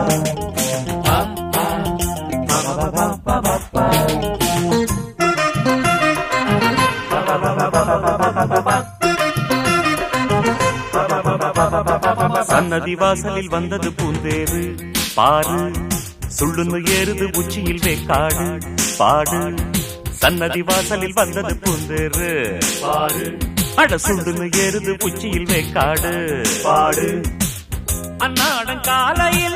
சன்னதி வாசலில் வந்தது பூந்தேரு பாரு சுள்ளுன்னு ஏறுது உச்சியில் வேக்காடு பாடு சன்னதி வாசலில் வந்தது பூந்தேரு பாரு அட சுள்ளுன்னு ஏறுது உச்சியில் வேக்காடு பாடு அன்னாடம் காலையில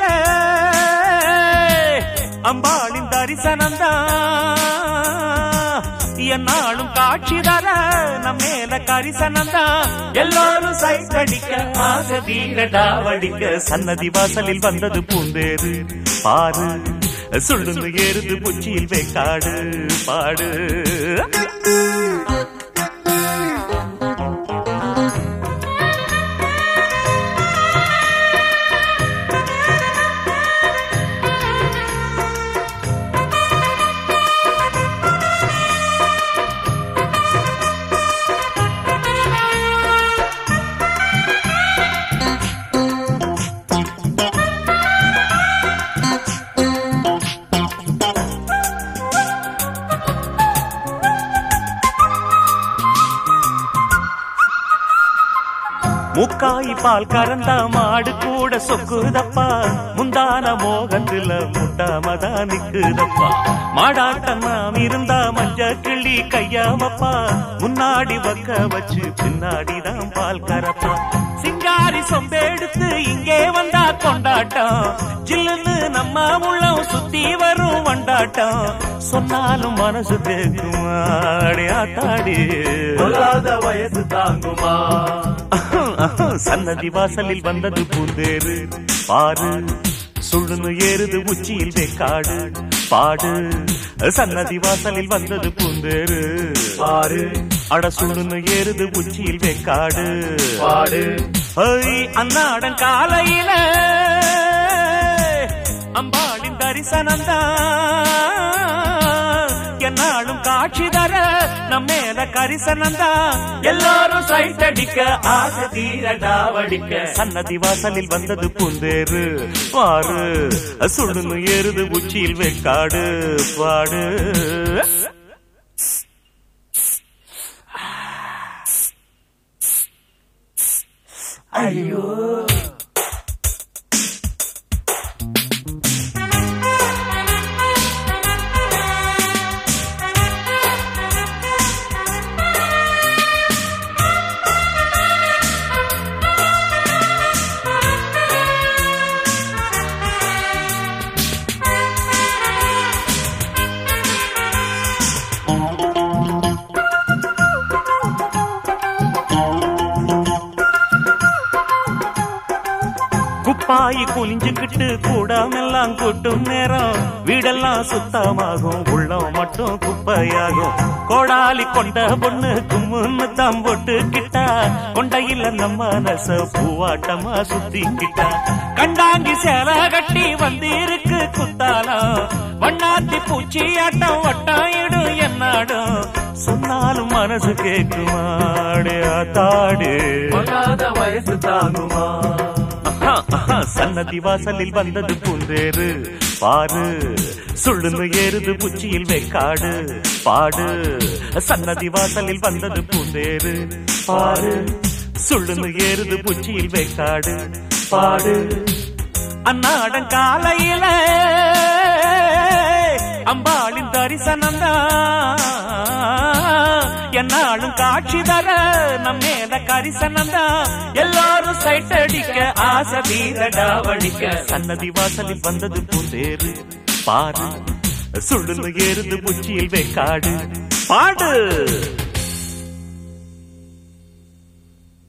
அம்பாளின் தரிசனம்தான் என்னாலும் காட்சி தர நம் மேல கரிசனம்தான் எல்லாரும் சைட் அடிக்க ஆசை வீரடாவடிக்க சன்னதி வாசலில் வந்தது பூந்தேரு பாரு சுள்ளுன்னு ஏறுது புச்சியில் வேக்காடு பாடு முக்காய் பால் கறந்தா மாடு கூட சொக்குதப்பா முந்தான மோகத்துல முட்டாமதா நிக்குதப்பா மாடாட்டம் நாம் இருந்தா மஞ்ச கிள்ளி கையாமப்பா முன்னாடி வக்க வச்சு பின்னாடிதான் பால் கறப்பா சிங்காரி சொம்பெடுத்து இங்கே வந்தா கொண்டாட்டம் ஜில்லுன்னு நம்ம உள்ளம் சுத்தி வரும் வண்டாட்டம் சொன்னாலும் மனசு கேக்குமாடி ஆத்தாடி சொல்லாத வயசு தாங்குமா சன்னதி வாசலில் வந்தது பூந்தேரு பாரு சுள்ளுன்னு ஏறுது உச்சியில் வேக்காடு பாடு சன்னதி வாசலில் வந்தது பூந்தேரு பாரு அட சுள்ளுன்னு ஏறுது உச்சியில் வேக்காடு பாடு ஐ, அன்னாடன் காலையில அம்பாளின் தரிசனம்தான் என்னாலும் காட்சி தர நம்ம மேல கரிசனம்தான் எல்லாரும் சைட் அடிக்க ஆசை தீரடாவடிக்க சன்னதி வாசலில் வந்தது பூந்தேரு பாரு சுடுன்னு ஏறுது உச்சியில் வெக்காடு பாடு ஐயோ குப்பாயி குனிஞ்சுக்கிட்டு கூடாமெல்லாம் கொட்டும் நேரம் வீடெல்லாம் சுத்தமாகும் உள்ளம் மட்டும் குப்பையாகும் கோடாலி கொண்ட பொண்ணு கும்முன்னு தான் போட்டுக்கிட்டா கொண்டையில நம்ம மனச பூவாட்டமா சுத்திக்கிட்டா கண்டாங்கி சேலை கட்டி வந்திருக்கு குத்தாலம் வண்ணாத்தி பூச்சி ஆட்டம் வட்டாயிடும் என்னாடும் சொன்னாலும் மனசு கேக்குமாடு ஆத்தாடு சொல்லாத வயசு தாங்குமா ஆஹா, ஆஹா, சன்னதி வாசலில் வந்தது பூந்தேரு பாரு சுள்ளுன்னு ஏறுது புச்சியில் வெக்காடு பாடு சன்னதி வாசலில் வந்தது பூந்தேரு பாரு சுள்ளுன்னு ஏறுது புச்சியில் வெக்காடு பாடு அன்னாடன் காலையில அம்பாளின் தரிசனம்தான் என்னாலும் காட்சி தர நம் மேல கரிசனம்தான் எல்லாரும் சைட் அடிக்க ஆசை வீரடாவடிக்க சன்னதி வாசலில் வந்தது பூந்தேரு பாரு சுள்ளுன்னு ஏறுது புச்சியில் வெக்காடு பாடு